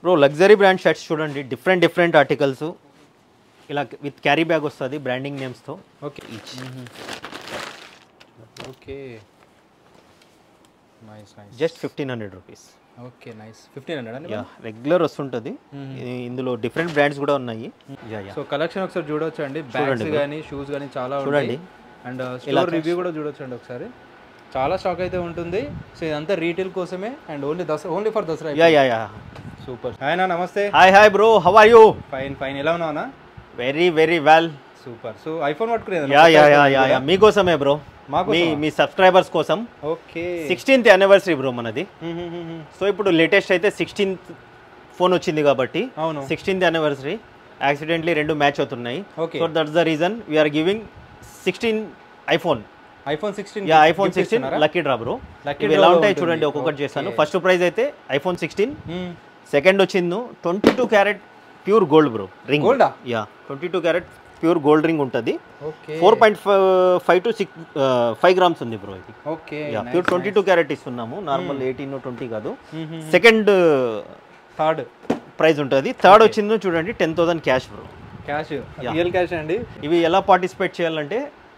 Bro luxury brand shirts చూడండి different different articles ఇలా with carry bag వస్తుంది branding నేమ్స్తో okay okay nice nice just fifteen hundred rupees okay nice fifteen hundred అండి yeah regular వస్తుంటుంది ఇది- ఇందులో different brands కూడా ఉన్నాయి యా యా సో కలెక్షన్ ఒకసారి చూడొచ్చు అండి బ్యాగ్స్ కానీ షూస్ కానీ చాలా చూడండి. అండ్ స్టోర్ రివ్యూ కూడా చూడొచ్చు అండి ఒకసారి చాలా స్టాక్ అయితే ఉంటుంది సో ఇదంతా రీటైల్ కోసమే and only Dasara only for Dasara yeah yeah yeah super hi నా namaste hi hi bro how are you fine fine ఎలా ఉన్నావునా very very well super so iPhone పట్టుకునేది yeah yeah yeah yeah yeah మీకోసమే bro మాకు మీ మీ సబ్స్క్రైబర్స్ కోసం ఓకే సిక్స్టీన్త్ యానివర్సరీ బ్రో మనది సో ఇప్పుడు లేటెస్ట్ అయితే సిక్స్టీన్త్ ఫోన్ వచ్చింది కాబట్టి అవును సిక్స్టీన్త్ యానివర్సరీ యాక్సిడెంట్లీ రెండు మ్యాచ్ అవుతున్నాయి Okay. So that's the reason we are giving sixteen iPhone iPhone sixteen yeah iPhone sixteen lucky draw bro Lucky ఇవి draw ఎలా లో ఉంటాయి ఉంటుంది. చూడండి ఒక్కొక్కటి చేస్తాను Okay. ఫస్ట్ ప్రైజ్ అయితే ఐఫోన్ సిక్స్టీన్ సెకండ్ వచ్చింది twenty two carat pure gold bro ring Gold ఆ? Yeah twenty two carat pure gold ring ఉంటుంది okay four point five to six five grams ఉంది బ్రో ఇది okay yeah pure twenty two carat ఇస్తున్నాము normal eighteen twenty కాదు second third prize ఉంటుంది third వచ్చింది చూడండి ten thousand cash bro cash real cash అండి ఇవి ఎలా పార్టిసిపేట్ చేయాలంటే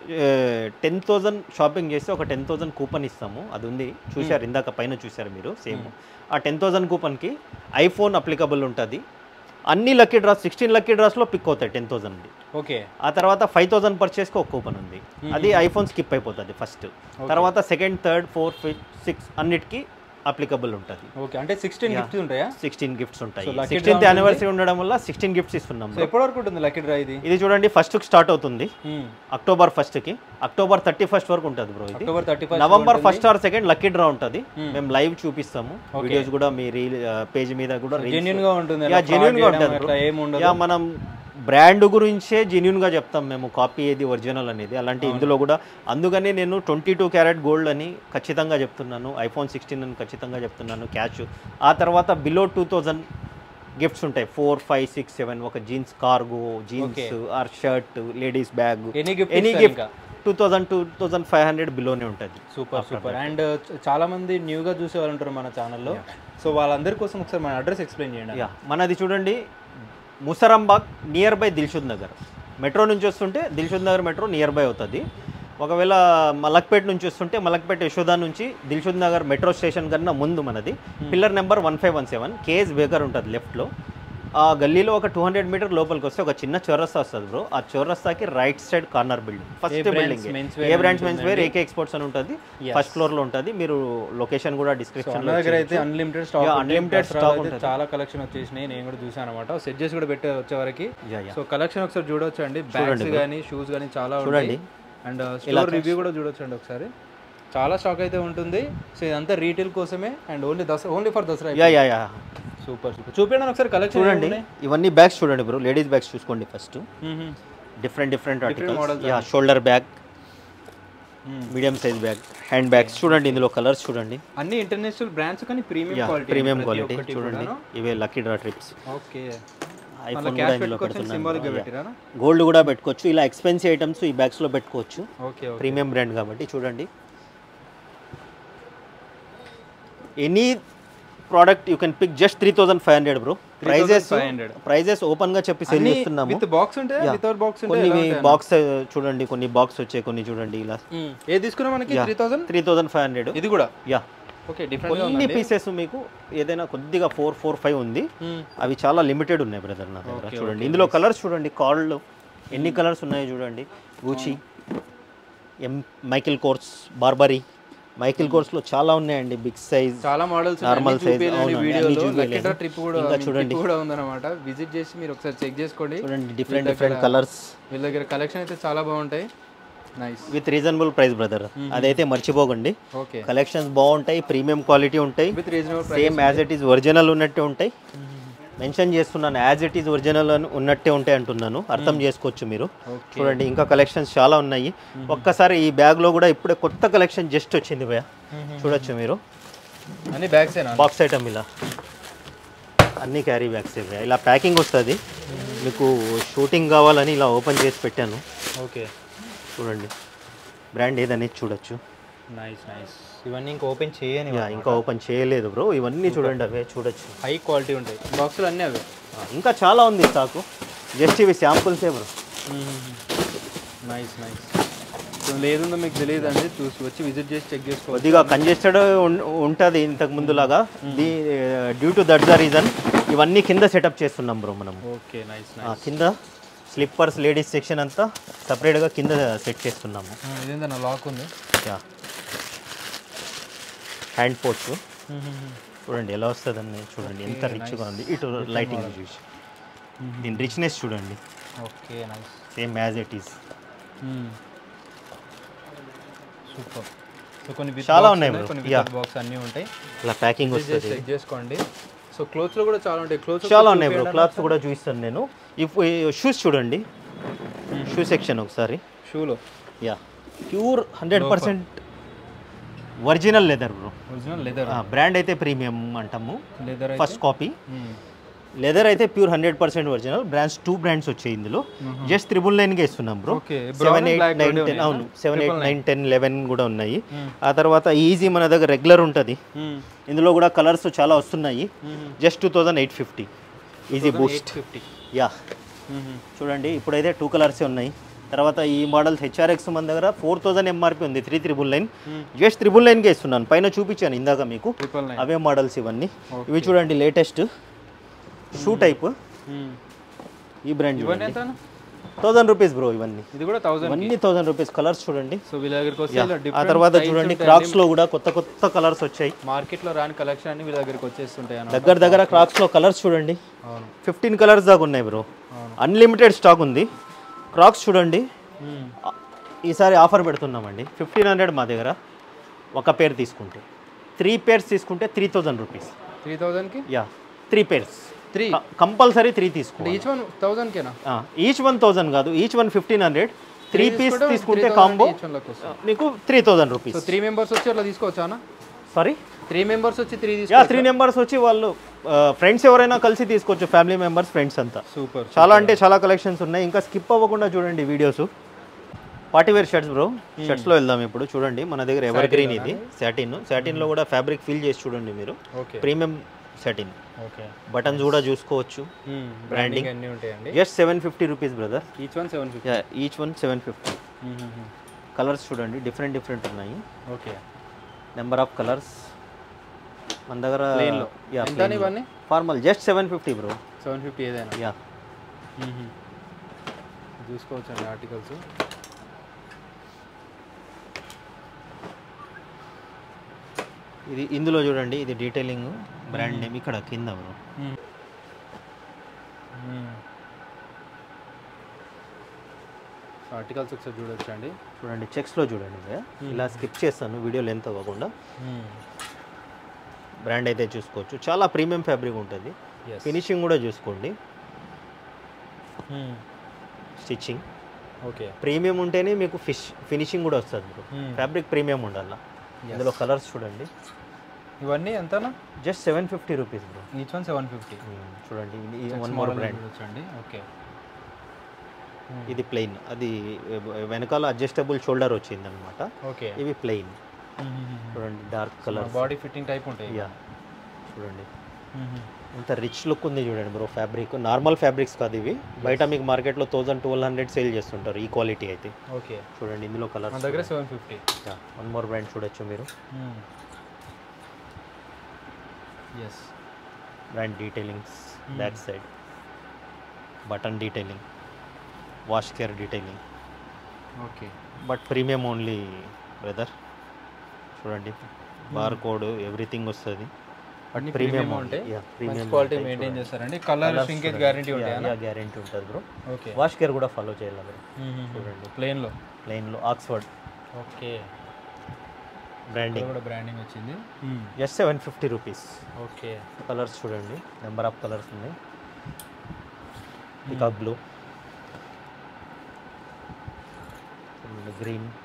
టెన్ థౌజండ్ షాపింగ్ చేస్తే ఒక టెన్ థౌజండ్ కూపన్ ఇస్తాము అది ఉంది చూశారు ఇందాక పైన చూశారు మీరు సేమ్ ఆ టెన్ థౌజండ్ కూపన్కి ఐఫోన్ అప్లికబుల్ ఉంటుంది అన్ని లక్కీ డ్రాస్ సిక్స్టీన్ లక్కీ డ్రాస్లో పిక్ అవుతాయి టెన్ థౌజండ్ది ఓకే ఆ తర్వాత ఫైవ్ థౌసండ్ పర్చేస్కి ఒక కూపన్ ఉంది అది ఐఫోన్ స్కిప్ అయిపోతుంది ఫస్ట్ తర్వాత second third fourth fifth six అన్నిటికీ అప్లికబుల్ ఉంటుంది ఓకే అంటే సిక్స్టీన్ గిఫ్ట్స్ ఉంటాయా సిక్స్టీన్ గిఫ్ట్స్ ఉంటాయి So, lucky sixteenth draw anniversary ఉండడం వల్ల సిక్స్టీన్ గిఫ్ట్స్ ఇస్తున్నాం సో ఎప్పటి వరకు ఉంటుంది లక్కీ డ్రా ఇది ఇది చూడండి ఫస్ట్కి స్టార్ట్ అవుతుంది అక్టోబర్ ఫస్ట్కి అక్టోబర్ థర్టీ ఫస్ట్ వరకు ఉంటుంది బ్రో ఇది October thirty first November first or second lucky draw ఉంటుంది మేము లైవ్ చూపిస్తాము వీడియోస్ కూడా మీ రీల్ పేజ్ మీద కూడా జెన్యున్ గా ఉంటుంది యా జెన్యున్ గా ఉంటుంది అట్లా ఏమి ఉండదు యా మనం బ్రాండ్ గురించే జెన్యున్ గా చెప్తాం మేము కాపీ ఏది ఒరిజినల్ అనేది అలాంటి ఇందులో కూడా అందుకని నేను ట్వంటీ టూ క్యారెట్ గోల్డ్ అని ఖచ్చితంగా చెప్తున్నాను ఐఫోన్ సిక్స్టీన్ అని ఖచ్చితంగా చెప్తున్నాను క్యాష్ ఆ తర్వాత బిలో టూ థౌజండ్ గిఫ్ట్స్ ఉంటాయి ఫోర్ ఫైవ్ సిక్స్ సెవెన్ ఒక jeans cargo jeans or shirt ladies bag any gift any gift two thousand two thousand five hundred బిలోనే ఉంటుంది సూపర్ సూపర్ అండ్ చాలా మంది న్యూగా చూసే వాళ్ళు ఉంటారు మన ఛానల్లో సో వాళ్ళందరి కోసం ఒకసారి మన అడ్రస్ ఎక్స్ప్లెయిన్ చేయండి యా మనది చూడండి Musarambagh near by Dilsukhnagar metro నుంచి వస్తుంటే Dilsukhnagar metro near by అవుతుంది ఒకవేళ మలక్పేట్ నుంచి వస్తుంటే మలక్పేట యశోదా నుంచి దిల్షుద్ నగర్ మెట్రో స్టేషన్ కన్నా ముందు మనది pillar number one five one seven KS baker ఉంటుంది లెఫ్ట్లో ఆ గల్లీలో ఒక టూ హండ్రెడ్ మీటర్ లోపలికి వస్తే ఒక చిన్న చౌరస్తా వస్తుంది బ్రో ఆ చౌరస్తాకి right side corner building first brands building men's A brands men's wear AK exports అని ఉంటుంది ఫస్ట్ ఫ్లోర్ లో ఉంటుంది మీరు లొకేషన్ కూడా డిస్క్రిప్షన్ మన దగ్గర అయితే unlimited stock Yeah, unlimited stock ఉంటుంది. చాలా కలెక్షన్ వచ్చేసినాయి నేను కూడా చూసాను అనమాట సెట్ చేసి కూడా పెట్టే వచ్చే వరకు యా యా సో కలెక్షన్ ఒకసారి చూడొచ్చు అండి బ్యాగ్స్ కానీ షూస్ కానీ చాలా చూడండి. అండ్ స్టోర్ రివ్యూ కూడా చూడొచ్చు అండి ఒకసారి చాలా స్టాక్ అయితే ఉంటుంది సో ఇదంతా రీటైల్ కోసమే and only Dasara only for Dasara yeah yeah yeah super super చూపించండి ఒకసారి కలెక్షన్ చూడండి ఇవన్నీ బ్యాగ్స్ చూడండి బ్రో లేడీస్ బ్యాగ్స్ చూసుకోండి first different different articles models yeah shoulder bag medium size bag hand bags చూడండి ఇందులో కలర్స్ చూడండి అన్ని ఇంటర్నేషనల్ బ్రాండ్స్ కానీ premium yeah quality premium quality చూడండి ఇవే lucky draw trips okay iPhone కూడా క్యాష్ ఇందులో పెట్టుకోవచ్చు సింబాలిక్ గా పెడుతున్నాను పెట్టిరా గోల్డ్ కూడా పెట్టుకోవచ్చు ఇలా ఎక్స్పెన్సివ్ ఐటమ్స్ ఈ బ్యాగ్స్లో పెట్టుకోవచ్చు ఓకే ఓకే ప్రీమియం బ్రాండ్ కాబట్టి చూడండి any product you can pick just three thousand five hundred bro prizes 3500. Prizes open గా చెప్పి సేల్ చేస్తున్నాము విత్ బాక్స్ ఉంటే వితౌట్ బాక్స్ ఉంటే కొన్ని బాక్స్ చూడండి కొన్ని బాక్స్ వచ్చాయి కొన్ని చూడండి ఇలా ఏ తీసుకున్నా మనకి three thousand three thousand five hundred ఇది కూడా యా ఓకే డిఫరెంట్ కొన్ని పీసెస్ మీకు ఏదైనా కొద్దిగా ఫోర్ ఫోర్ ఫైవ్ ఉంది అవి చాలా లిమిటెడ్ ఉన్నాయి బ్రదర్ నా దగ్గర చూడండి ఇందులో కలర్స్ చూడండి కాళ్ళు ఎన్ని కలర్స్ ఉన్నాయో చూడండి గూచి ఎం Michael Kors Burberry Michael Kors లో చాలా ఉన్నాయండి బిగ్ సైజ్ చాలా మోడల్స్ Normal size, అవునండి, అన్ని వీడియోలో చూపించలేదు. లక్కీ ట్రిప్ కూడా ఇంకా మీకు చూడండి. trip కూడా ఉందన్నమాట విజిట్ చేసి మీరు ఒకసారి చెక్ చేసుకోండి చూడండి డిఫరెంట్ డిఫరెంట్ కలర్స్ వీళ్ళ దగ్గర కలెక్షన్ అయితే చాలా బాగుంటాయి nice with reasonable price brother అదైతే మర్చిపోకండి ఓకే కలెక్షన్స్ బాగుంటాయి ప్రీమియం క్వాలిటీ ఉంటాయి with reasonable same as it is original ఉన్నట్టే ఉంటాయి మెన్షన్ చేస్తున్నాను యాజ్ ఇట్ ఈస్ ఒరిజినల్ అని ఉన్నట్టే ఉంటాయి అంటున్నాను అర్థం చేసుకోవచ్చు మీరు ఓకే చూడండి ఇంకా కలెక్షన్స్ చాలా ఉన్నాయి ఒక్కసారి ఈ బ్యాగ్ లో కూడా ఇప్పుడే కొత్త కలెక్షన్ జస్ట్ వచ్చింది భయ చూడొచ్చు మీరు అన్ని బ్యాగ్స్ ఏనా బాక్స్ ఐటమ్ ఇలా అన్ని క్యారీ బ్యాగ్స్ ఇవి ఇలా ప్యాకింగ్ వస్తుంది మీకు షూటింగ్ కావాలని ఇలా ఓపెన్ చేసి పెట్టాను ఓకే చూడండి బ్రాండ్ ఏదనేది చూడొచ్చు నైస్ నైస్ ఇవన్నీ ఇంకా ఓపెన్ చేయని యా ఇంకా ఓపెన్ చేయలేదు బ్రో ఇవన్నీ చూడండి అవే చూడొచ్చు హై క్వాలిటీ ఉంటాయి బాక్సులు అన్నీ అవే ఆ, ఇంకా చాలా ఉంది స్టాకు జస్ట్ ఇవి శాంపుల్సే బ్రో నైస్ నైస్ సో లేదుందో మీకు తెలియదు అండి చూసి వచ్చి విజిట్ చేసి చెక్ చేసుకోవచ్చు కొద్దిగా కంజెస్టెడ్ ఉంటుంది ఇంతకు ముందులాగా the due to that the reason ఇవన్నీ కింద సెటప్ చేస్తున్నాం బ్రో మనం ఓకే నైస్ ఆ, కింద స్లిప్పర్స్ లేడీస్ సెక్షన్ అంతా సపరేట్గా కింద సెట్ చేస్తున్నాము ఇదేంటన్నా లాక్ ఉంది యా హ్యాండ్ పోస్ట్ చూడండి ఎలా వస్తుందని చూడండి ఎంత రిచ్గా ఉంది ఇటు లైటింగ్ చూసి దీని రిచ్నెస్ చూడండి okay nice same as it is super so కొన్ని with చాలా box ఉన్నాయి ఉన్నాయి, bro. కొన్ని Yeah. బాక్స్ అన్నీ ఉంటాయి ఇలా ప్యాకింగ్ వస్తుంది చెక్ చేసుకోండి సో క్లోత్స్లో కూడా చాలా ఉంటాయి క్లోత్స్ చాలా ఉన్నాయి బ్రో క్లాత్స్ కూడా చూపిస్తాను నేను ఇప్పుడు షూస్ చూడండి షూ సెక్షన్ ఒకసారి షూలో yeah pure hundred percent original leather bro original leather brand అయితే ప్రీమియం అంటాము లెదర్ ఫస్ట్ కాపీ లెదర్ అయితే pure hundred percent original brands two brands వచ్చాయి ఇందులో జస్ట్ త్రిబుల్ నైన్గా ఇస్తున్నాం bro okay seven eight nine ten అవును seven eight nine ten eleven కూడా ఉన్నాయి ఆ తర్వాత ఈజీ మన దగ్గర రెగ్యులర్ ఉంటుంది ఇందులో కూడా కలర్స్ చాలా వస్తున్నాయి just two thousand eight fifty easy boost fifty yeah చూడండి ఇప్పుడైతే టూ కలర్స్ ఉన్నాయి తర్వాత ఈ మోడల్స్ హెచ్ఆర్ఎక్స్ మన దగ్గర ఫోర్ థౌసండ్ ఎంఆర్పి ఉంది three triple nine just triple నైన్కే ఇస్తున్నాను పైన చూపించాను ఇందాక మీకు ట్రిపుల్ నైన్ అవే మోడల్స్ ఇవన్నీ ఇవి చూడండి లేటెస్ట్ షూ టైప్ ఈ బ్రాండ్ ఇవన్నీ చూడండి ఎంత థౌసండ్ రూపీస్ బ్రో ఇవన్నీ ఇది కూడా థౌసండ్ ఇవన్నీ థౌసండ్ రూపీస్ కలర్స్ చూడండి సో వీళ్ళ దగ్గరికి వస్తే ఇలా ఆ different తర్వాత sizes చూడండి ఉంటాయి. క్రాక్స్ లో కూడా కొత్త కొత్త కలర్స్ వచ్చాయి మార్కెట్లో రాని కలెక్షన్ అన్ని వీళ్ళ దగ్గరికి వచ్చేస్తుంటాయి అన్నమాట దగ్గర దగ్గర క్రాక్స్ లో కలర్స్ చూడండి అవును ఫిఫ్టీన్ కలర్స్ దాకా ఉన్నాయి బ్రో అవును అన్లిమిటెడ్ స్టాక్ ఉంది క్రాక్స్ చూడండి మ్మ్. ఆ, ఈసారి ఆఫర్ పెడుతున్నామండి ఫిఫ్టీన్ హండ్రెడ్ మా దగ్గర ఒక పేర్ తీసుకుంటే త్రీ పేర్స్ తీసుకుంటే త్రీ థౌజండ్ రూపీస్ త్రీ థౌజండ్కి yeah three pairs three compulsory three తీసుకోండి ఈచ్ వన్ థౌజండ్కేనా ఈచ్ వన్ థౌజండ్ కాదు each one fifteen hundred three piece తీసుకుంటే కాంబో ఈచ్ వన్లోకి వస్తుంది మీకు three thousand rupees so three members వచ్చి అట్లా తీసుకోవచ్చా సారీ త్రీ మెంబర్స్ వచ్చి త్రీ యా తీసుకో త్రీ నెంబర్స్ వచ్చి వాళ్ళు ఫ్రెండ్స్ ఎవరైనా కలిసి తీసుకోవచ్చు ఫ్యామిలీ మెంబర్స్ ఫ్రెండ్స్ అంతా సూపర్ చాలా అంటే చాలా కలెక్షన్స్ ఉన్నాయి ఇంకా స్కిప్ అవ్వకుండా చూడండి videos party wear shirts bro షర్ట్స్లో వెళ్దాం ఇప్పుడు చూడండి మన దగ్గర ఎవర్ గ్రీన్ ఇది సాటిన్ సాటిన్లో కూడా ఫ్యాబ్రిక్ ఫీల్ చేసి చూడండి మీరు okay premium satin okay buttons కూడా చూసుకోవచ్చు బ్రాండింగ్ అన్నీ ఉంటాయండి just seven fifty rupees brother each one seven fifty each one seven fifty colours చూడండి డిఫరెంట్ డిఫరెంట్ ఉన్నాయి ఓకే నెంబర్ ఆఫ్ కలర్స్ మన దగ్గర Plain లో. ఎంత ఇవన్నీ formal just seven fifty bro seven fifty ఏదైనా యా చూసుకోవచ్చు అండి ఆర్టికల్స్ ఇది ఇందులో చూడండి ఇది డీటెయిలింగ్ బ్రాండ్ నేమ్ ఇక్కడ కింద బ్రో ఆర్టికల్స్ ఒకసారి చూడొచ్చు అండి చూడండి చెక్స్లో చూడండి ఇది. ఇలా స్కిప్ చేస్తాను వీడియో లెంత్ అవ్వకుండా బ్రాండ్ అయితే చూసుకోవచ్చు చాలా ప్రీమియం ఫ్యాబ్రిక్ ఉంటుంది ఎస్ ఫినిషింగ్ కూడా చూసుకోండి స్టిచ్చింగ్ ఓకే ప్రీమియం ఉంటేనే మీకు ఫిష్ ఫినిషింగ్ కూడా వస్తుంది బ్రో ఫ్యాబ్రిక్ ప్రీమియం ఉండాలి ఇందులో కలర్స్ చూడండి ఇవన్నీ ఎంతనా just seven fifty rupees bro each one seven fifty చూడండి ఇది వన్ మోర్ బ్రాండ్ చూడొచ్చండి ఓకే ఇది ప్లెయిన్ అది వెనకాల అడ్జస్టబుల్ షోల్డర్ వచ్చింది అనమాట ఓకే ఇవి ప్లెయిన్ చూడండి dark colour body fitting type ఉంటాయి యా చూడండి ఇంత రిచ్ లుక్ ఉంది చూడండి బ్రో ఫ్యాబ్రిక్ నార్మల్ ఫ్యాబ్రిక్స్ కాదు ఇవి బయట మీకు మార్కెట్లో థౌజండ్ ట్వెల్వ్ హండ్రెడ్ సేల్ చేస్తుంటారు ఈ క్వాలిటీ అయితే ఓకే చూడండి ఇందులో మన కలర్ దగ్గర seven fifty one more brand చూడొచ్చు మీరు yes brand detailings back side button detailing wash care detailing okay but premium only brother చూడండి బార్ కోడ్ ఎవ్రీథింగ్ వస్తుంది అన్ని ప్రీమియం ప్రీమియం ఉంటాయి యా మంచి ప్రీమియం క్వాలిటీ మెయింటైన్ చేస్తారండి కలర్ షింకేజ్ గ్యారంటీ ఉంటాయా guarantee ఉంటుంది బ్రో ఓకే వాష్ కేర్ కూడా follow చేయాలి బ్రో చూడండి ప్లేన్లో లైన్లో ఆక్స్ఫర్డ్ ఓకే బ్రాండింగ్ కూడా బ్రాండింగ్ వచ్చింది just seven fifty rupees okay colours చూడండి నెంబర్ ఆఫ్ కలర్స్ ఉన్నాయి పికాక్ బ్లూ గ్రీన్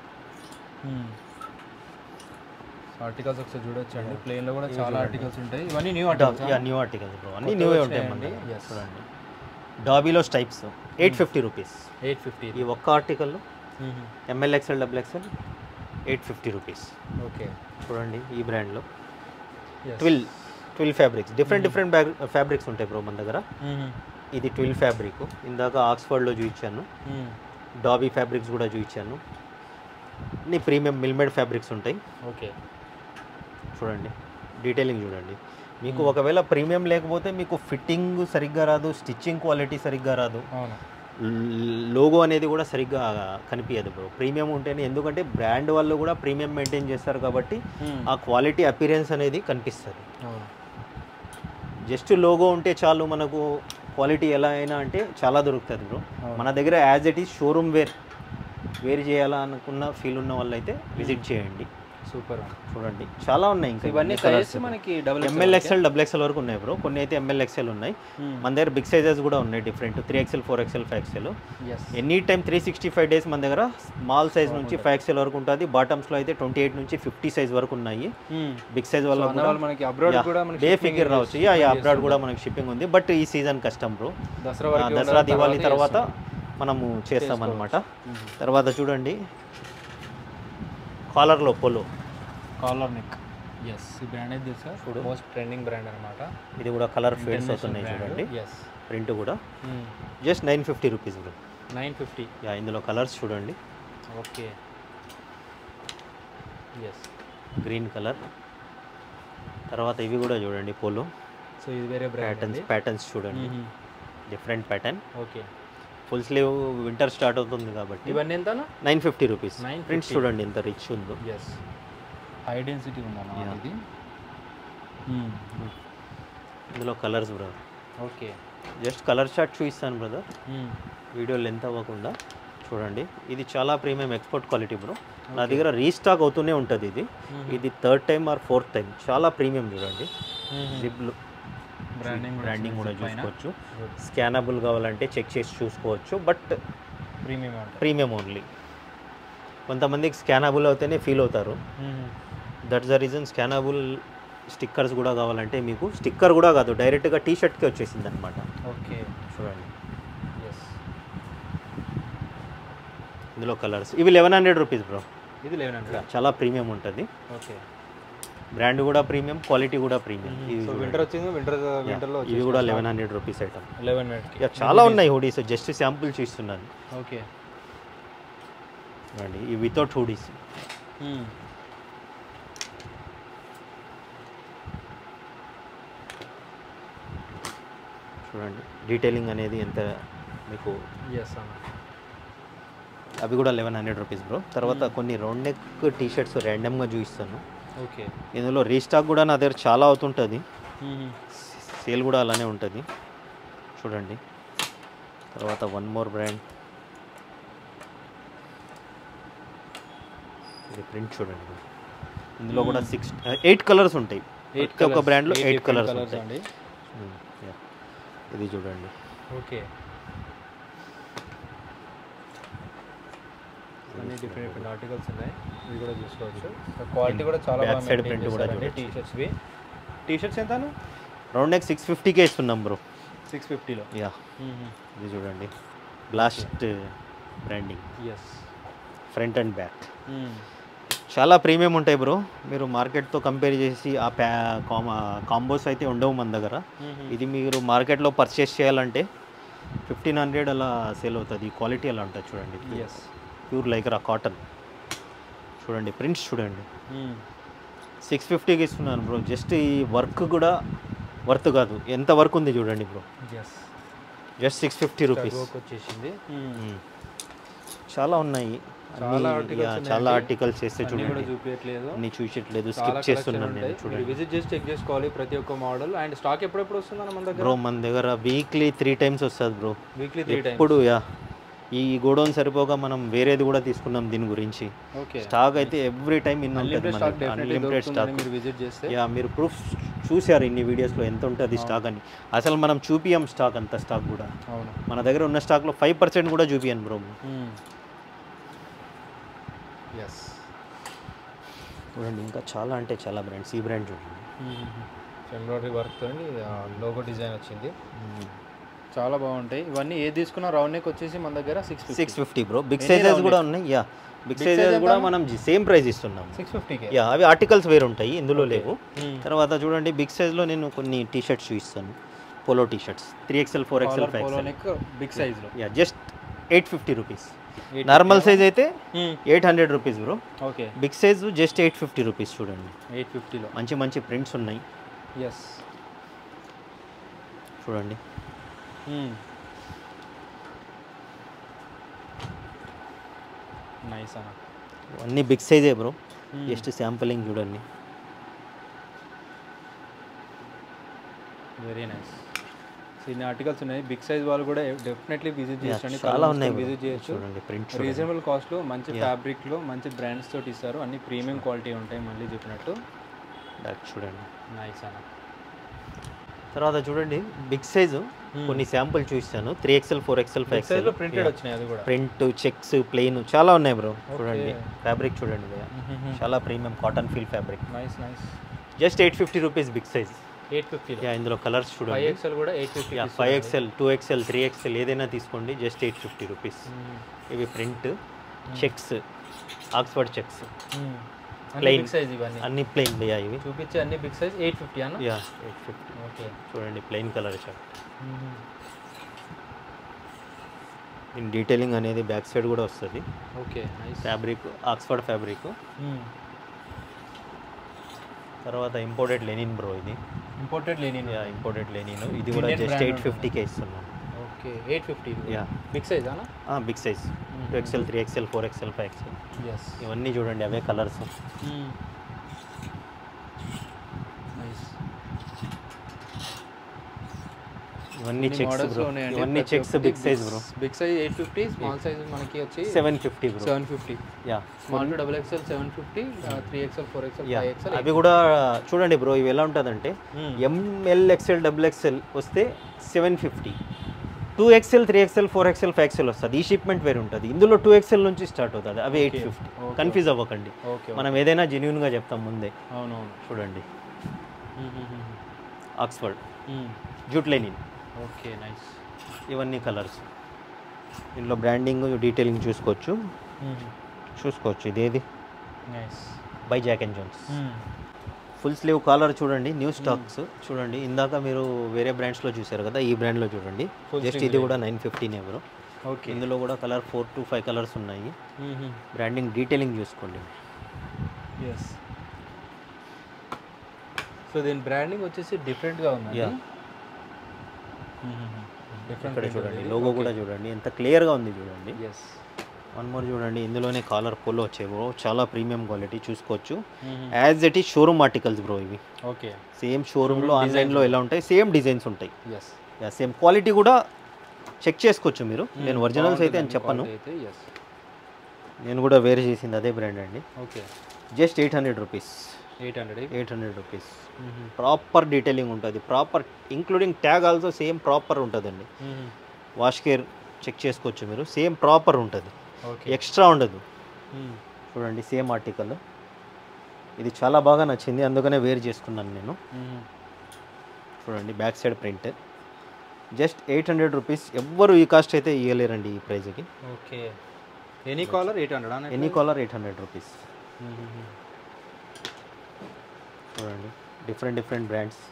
ఆర్టికల్స్ ఒకసారి చూడొచ్చు అండి ప్లేన్లో కూడా చాలా ఆర్టికల్స్ ఉంటాయి ఇవన్నీ new articles yeah new articles bro అన్నీ న్యూవే ఉంటాయి మన వచ్చాయండి. దగ్గర. Yes. చూడండి డాబీలో stripes eight fifty rupees eight fifty ఈ ఒక్క article ML XL double XL eight fifty rupees okay చూడండి ఈ బ్రాండ్లో twill twill fabrics different different bag fabrics ఉంటాయి బ్రో మన దగ్గర ఇది ట్విల్ ఫ్యాబ్రిక్ ఇందాక ఆక్స్ఫర్డ్లో చూపించాను డాబీ ఫ్యాబ్రిక్స్ కూడా చూపించాను అన్ని ప్రీమియం మిల్మేడ్ ఫ్యాబ్రిక్స్ ఉంటాయి ఓకే చూడండి డీటెయిలింగ్ చూడండి మీకు ఒకవేళ ప్రీమియం లేకపోతే మీకు ఫిట్టింగ్ సరిగ్గా రాదు స్టిచ్చింగ్ క్వాలిటీ సరిగ్గా రాదు అవును లోగో అనేది కూడా సరిగ్గా కనిపించదు బ్రో ప్రీమియం ఉంటేనే ఎందుకంటే బ్రాండ్ వాళ్ళు కూడా ప్రీమియం మెయింటైన్ చేస్తారు కాబట్టి ఆ క్వాలిటీ అపీరెన్స్ అనేది కనిపిస్తుంది అవును జస్ట్ లోగో ఉంటే చాలు మనకు క్వాలిటీ ఎలా అయినా అంటే చాలా దొరుకుతుంది బ్రో అవును. మన దగ్గర as it is showroom wear wear చేయాలనుకున్న ఫీల్ ఉన్న వాళ్ళైతే విజిట్ చేయండి సూపర్ చూడండి చాలా ఉన్నాయి ఇంకా ఇవన్నీ సైజెస్ మనకి double ML XL double XL వరకు ఉన్నాయి బ్రో కొన్ని అయితే ఎంఎల్ ఎక్స్ఎల్ ఉన్నాయి మన దగ్గర బిగ్ సైజెస్ కూడా ఉన్నాయి different three XL four XL five XL yes any time three sixty five days మన దగ్గర స్మాల్ సైజ్ నుంచి ఫైవ్ ఎక్స్ఎల్ వరకు ఉంటుంది బాటమ్స్లో అయితే ట్వంటీ ఎయిట్ నుంచి ఫిఫ్టీ సైజ్ వరకు ఉన్నాయి బిగ్ సైజ్ వల్ల అన్న వాళ్ళు మనకి అబ్రాడ్ కూడా మనకి డే ఫిగర్ రావచ్చు యా యా అబ్రాడ్ కూడా మనకి షిప్పింగ్ ఉంది బట్ ఈ సీజన్ కష్టం బ్రో దసరా ఆ, వరకు దసరా దివాళీ తర్వాత మనము చేస్తామన్నమాట తర్వాత చూడండి కాలర్లో పోలో కాలర్ నెక్ ఎస్ ఈ బ్రాండ్ అయితే తెలుసా మోస్ట్ ట్రెండింగ్ బ్రాండ్ అనమాట ఇది కూడా కలర్ ఫేడ్స్ అవుతున్నాయి చూడండి ఎస్ ప్రింట్ కూడా just nine fifty rupees bro nine fifty yeah ఇందులో కలర్స్ చూడండి ఓకే ఎస్ గ్రీన్ కలర్ తర్వాత ఇవి కూడా చూడండి పోలో సో ఇది వేరే బ్రాండ్ ప్యాటర్న్స్ ప్యాటర్న్స్ చూడండి different pattern okay full sleeve winter start అవుతుంది కాబట్టి ఇవన్నీ ఎంతనా నైన్ ఫిఫ్టీ రూపీస్ 950. ప్రింట్స్ చూడండి ఎంత రిచ్ ఉందో ఎస్ హై డెన్సిటీ ఉందన్న Yeah. ఇది ఇందులో colours bro okay just colour chart చూపిస్తాను బ్రదర్ వీడియో లెంత్ అవ్వకుండా చూడండి ఇది చాలా ప్రీమియం ఎక్స్పోర్ట్ క్వాలిటీ బ్రో నా దగ్గర రీస్టాక్ అవుతూనే ఉంటుంది ఇది ఇది third time or fourth time చాలా ప్రీమియం చూడండి జిప్లు బ్రాండింగ్ బ్రాండింగ్ కూడా చూసుకోవచ్చు స్కానబుల్ కావాలంటే చెక్ చేసి చూసుకోవచ్చు బట్ ప్రీమియం ఉంటుంది ప్రీమియం ఓన్లీ కొంతమందికి స్కానబుల్ అవుతేనే ఫీల్ అవుతారు that's the reason scannable stickers కూడా కావాలంటే మీకు స్టిక్కర్ కూడా కాదు డైరెక్ట్గా టీ షర్ట్కి వచ్చేసింది అనమాట ఓకే చూడండి ఎస్ ఇందులో కలర్స్ ఇవి లెవెన్ హండ్రెడ్ రూపీస్ బ్రో ఇది లెవెన్ హండ్రెడ్ చాలా ప్రీమియం ఉంటుంది ఓకే బ్రాండ్ కూడా ప్రీమియం క్వాలిటీ కూడా ప్రీమియం ఇవి సో చూడండి. వింటర్ వచ్చింది వింటర్ వింటర్లో ఇవి కూడా eleven hundred rupees item eleven హండ్రెడ్కి చాలా ఉన్నాయి హుడీస్ జస్ట్ శాంపుల్ చూస్తున్నాను ఓకే చూడండి ఈ వితౌట్ హుడీస్ చూడండి డీటెయిలింగ్ అనేది ఎంత మీకు ఎస్ అన్న అవి కూడా లెవెన్ హండ్రెడ్ రూపీస్ బ్రో తర్వాత కొన్ని రౌండ్ నెక్ టీ షర్ట్స్ ర్యాండమ్గా చూపిస్తాను ఓకే ఇందులో రీస్టాక్ కూడా నా దగ్గర చాలా అవుతుంటుంది సేల్ కూడా అలానే ఉంటుంది చూడండి తర్వాత వన్ మోర్ బ్రాండ్ ఇది ప్రింట్ చూడండి ఇందులో కూడా సిక్స్ ఎయిట్ కలర్స్ ఉంటాయి ప్రతి ఒక్క బ్రాండ్లో ఎయిట్ కలర్స్ ఉంటాయి అండి Hmm, yeah. ఇది చూడండి ఓకే అన్ని డిఫరెంట్ డిఫరెంట్ ఆర్టికల్స్ ఉన్నాయి ఇవి కూడా చూసుకోవచ్చు క్వాలిటీ కూడా చాలా Back బాగా side మెయింటైన్ print కూడా చేశారండి టీ షర్ట్స్వి టీ షర్ట్స్ ఎంతను రౌండ్ నెక్ సిక్స్ ఫిఫ్టీకే ఇస్తున్నాం బ్రో సిక్స్ ఫిఫ్టీలో యా ఇది చూడండి blast branding yes front and back చాలా ప్రీమియం ఉంటాయి బ్రో మీరు మార్కెట్తో కంపేర్ చేసి ఆ ప్యా కామా కాంబోస్ అయితే ఉండవు మన దగ్గర ఇది మీరు మార్కెట్లో పర్చేస్ చేయాలంటే ఫిఫ్టీన్ హండ్రెడ్ అలా సేల్ అవుతుంది ఈ క్వాలిటీ అలా ఉంటుంది చూడండి ఎస్ ప్యూర్ లైక్రా కాటన్ చూడండి ప్రింట్స్ చూడండి సిక్స్ ఫిఫ్టీకి ఇస్తున్నాను బ్రో జస్ట్ ఈ వర్క్ కూడా వర్త్ కాదు ఎంత వర్క్ ఉంది చూడండి bro yes just six fifty rupees వచ్చేసింది చాలా ఉన్నాయి చాలా అన్ని- articles యా, ఉన్నాయండి. చాలా ఆర్టికల్స్ చేస్తే అన్ని కూడా చూడండి చూపించట్లేదు అన్ని చూసట్లేదు చాలా స్కిప్ collection చేస్తున్నాను ఉంటాయి నేను మీరు చూడండి విజిట్ చేసి చెక్ చేసుకోవాలి ప్రతి ఒక్క మోడల్ అండ్ స్టాక్ ఎప్పుడెప్పుడు వస్తుందన్న మన దగ్గర బ్రో మన దగ్గర వీక్లీ త్రీ టైమ్స్ వస్తుంది బ్రో వీక్లీ త్రీ టైమ్స్ ఎప్పుడు యా ఈ గోడౌన్ సరిపోగా మనం వేరేది కూడా తీసుకున్నాం దీని గురించి ఓకే స్టాక్ అయితే ఎవ్రీ టైం ఇన్ ఉంటుంది అన్లిమిటెడ్ స్టాక్ మనకి డెఫినెట్లీ అన్లిమిటెడ్ స్టాక్ దొరుకుతుందని మీరు విజిట్ చేస్తే యా మీరు ప్రూఫ్ చూశారు ఇన్ని వీడియోస్లో ఎంత ఉంటుంది స్టాక్ అని అసలు మనం చూపియం స్టాక్ అంత స్టాక్ కూడా అవును మన దగ్గర ఉన్న స్టాక్లో ఫైవ్ పర్సెంట్ కూడా చూపియను బ్రో ఎస్ చూడండి ఇంకా చాలా అంటే చాలా బ్రాండ్స్ ఈ బ్రాండ్ చూడండి ఎంబ్రాయిడరీ వర్క్ తోని లోగో డిజైన్ వచ్చింది చాలా బాగుంటాయి ఇవన్నీ ఏది తీసుకున్నా రౌండ్ నెక్ వచ్చేసి మన దగ్గర six six fifty bro big Any sizes round కూడా ఉన్నాయి yeah big Big sizes size కూడా ఎంత? మనం సేమ్ ప్రైస్ ఇస్తున్నాం సిక్స్ ఫిఫ్టీకి యా అవి ఆర్టికల్స్ వేరు ఉంటాయి ఇందులో లేవు తర్వాత చూడండి బిగ్ సైజ్లో నేను కొన్ని టీ షర్ట్స్ చూపిస్తాను polo T shirts three XL four XL five polo XL neck big సైజ్లో yeah just eight fifty rupees normal size అయితే eight hundred rupees bro okay big size just eight fifty rupees చూడండి eight ఫిఫ్టీలో మంచి మంచి prints ఉన్నాయి yes చూడండి nice అన్న అన్ని బిగ్ సైజే బ్రో జస్ట్ శాంపులింగ్ చూడండి వెరీ నైస్ ఇన్ని ఆర్టికల్స్ ఉన్నాయి బిగ్ సైజ్ వాళ్ళు కూడా డెఫినెట్లీ విజిట్ Yeah, చేయొచ్చు చాలా ఉన్నాయి bro. విజిట్ చేయొచ్చు చూడండి ప్రింట్ రీజనబుల్ కాస్ట్లో మంచి ఫ్యాబ్రిక్లో మంచి బ్రాండ్స్ తోటి ఇస్తారు అన్ని ప్రీమియం క్వాలిటీ ఉంటాయి మళ్ళీ చెప్పినట్టు చూడండి నైస్ అన్న తర్వాత చూడండి బిగ్ సైజు కొన్ని శాంపుల్ చూపిస్తాను three XL four XL five big సైజ్లో ఎక్స్ఎల్ ప్రింటెడ్ వచ్చినాయి అది కూడా ప్రింట్ చెక్స్ ప్లెయిన్ చాలా ఉన్నాయి బ్రో చూడండి ఫ్యాబ్రిక్ చూడండి భయ్యా. చాలా premium cotton feel fabric nice nice just eight fifty rupees big size eight ఫిఫ్టీలో యా ఇందులో కలర్స్ ఫైవ్ చూడండి ఎక్స్ఎల్ కూడా eight fifty yeah five XL two XL three XL ఏదైనా తీసుకోండి జస్ట్ ఎయిట్ ఫిఫ్టీ రూపీస్ ఇవి print checks Oxford checks Plain. Big size ఇవన్నీ అన్ని plain భయ్యా ఇవి చూపించే అన్ని బిగ్ సైజ్ ఎయిట్ ఫిఫ్టీ అన్న యా ఎయిట్ ఫిఫ్టీ ఓకే చూడండి ప్లెయిన్ కలర్ షర్ట్ దీని డీటెయిలింగ్ అనేది బ్యాక్ సైడ్ కూడా వస్తుంది okay nice fabric Oxford fabric తర్వాత ఇంపోర్టెడ్ లెనిన్ బ్రో ఇది ఇంపోర్టెడ్ లేని యా ఇంపోర్టెడ్ లెనిన్ ఇది కూడా Indian జస్ట్ brand ఎయిట్ ఫిఫ్టీకే ఇస్తున్నాం okay eight fifty yeah big size అన్న big size two XL three XL four XL five XL yes ఇవన్నీ చూడండి అవే కలర్స్ నైస్ ఇవన్నీ చెక్స్ బ్రో ఇవన్నీ checks big size bro big size eight fifty small size మనకి వచ్చి seven fifty bro seven fifty yeah small to double XL seven fifty three XL four XL yeah five XL అవి కూడా చూడండి bro ఇవి ఎలా ఉంటుందంటే M L XL double XL వస్తే seven fifty two XL three XL four XL five XL వస్తుంది ఈ shipment వేరు ఉంటుంది ఇందులో టూ ఎక్స్ఎల్ నుంచి స్టార్ట్ అవుతుంది అవి ఎయిట్ ఫిఫ్టీ okay. కన్ఫ్యూజ్ అవ్వకండి ఓకే మనం ఏదైనా జెన్యున్గా చెప్తాం ముందే అవునవును చూడండి Oxford jute linen okay nice ఇవన్నీ కలర్స్ ఇందులో బ్రాండింగ్ డీటెయిలింగ్ చూసుకోవచ్చు చూసుకోవచ్చు ఇదేది nice by Jack and Jones full sleeve collar చూడండి న్యూ స్టాక్స్ చూడండి ఇందాక మీరు వేరే బ్రాండ్స్లో చూసారు కదా ఈ బ్రాండ్లో చూడండి Full జస్ట్ ఇది కూడా నైన్ ఫిఫ్టీనే బ్రో ఓకే ఇందులో కూడా colour four to five colours ఉన్నాయి బ్రాండింగ్ డీటెయిలింగ్ చూసుకోండి ఎస్ సో దీని బ్రాండింగ్ వచ్చేసి డిఫరెంట్గా ఉంది Yeah. డిఫరెంట్ ఇక్కడ చూడండి లోగో కూడా చూడండి ఎంత క్లియర్గా ఉంది చూడండి ఎస్ వన్ మోర్ చూడండి ఇందులోనే కాలర్ పోలో వచ్చాయి బ్రో చాలా ప్రీమియం క్వాలిటీ చూసుకోవచ్చు as it is showroom articles bro ఇవి ఓకే సేమ్ షోరూంలో ఆన్లైన్లో ఎలా ఉంటాయి సేమ్ డిజైన్స్ ఉంటాయి ఎస్ సేమ్ క్వాలిటీ కూడా చెక్ చేసుకోవచ్చు మీరు నేను ఒరిజినల్స్ అయితే అని చెప్పను అయితే ఎస్ నేను కూడా వేరే చేసింది అదే బ్రాండ్ అండి okay just eight hundred rupees eight hundred eight hundred rupees proper detailing ఉంటుంది proper including tag also same proper ఉంటుందండి వాష్ కేర్ చెక్ చేసుకోవచ్చు మీరు సేమ్ ప్రాపర్ ఉంటుంది ఓకే ఎక్స్ట్రా ఉండదు చూడండి సేమ్ ఆర్టికల్ ఇది చాలా బాగా నచ్చింది అందుకనే వేర్ చేసుకున్నాను నేను చూడండి back side print just eight hundred rupees ఎవ్వరు ఈ కాస్ట్ అయితే ఇవ్వలేరండి ఈ ప్రైస్కి okay any collar eight hundred అన్న any collar eight hundred rupees చూడండి different different brands